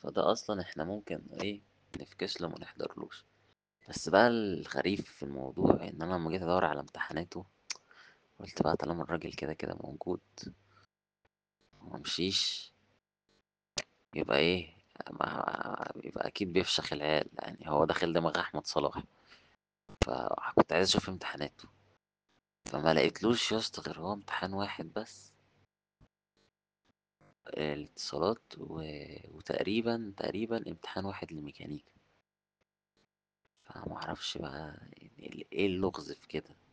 فده أصلًا إحنا ممكن إيه، نفكس له وما نحضرلوش. بس بقى الغريب في الموضوع إن أنا لمّا جيت أدوّر على امتحاناته، قُلت بقى طالما الراجل كده، كده موجود وما مشيش يبقى إيه، ما يبقى أكيد بيفشخ العيال، يعني هو داخل دماغ أحمد صلاح. فكنت عايز أشوف امتحاناته، فما لقيتلوش يا اسطى غير هو امتحان واحد بس. الاتصالات و وتقريبًا، تقريبًا امتحان واحد لميكانيكا. فما أعرفش بقى ال إيه اللغز في كده؟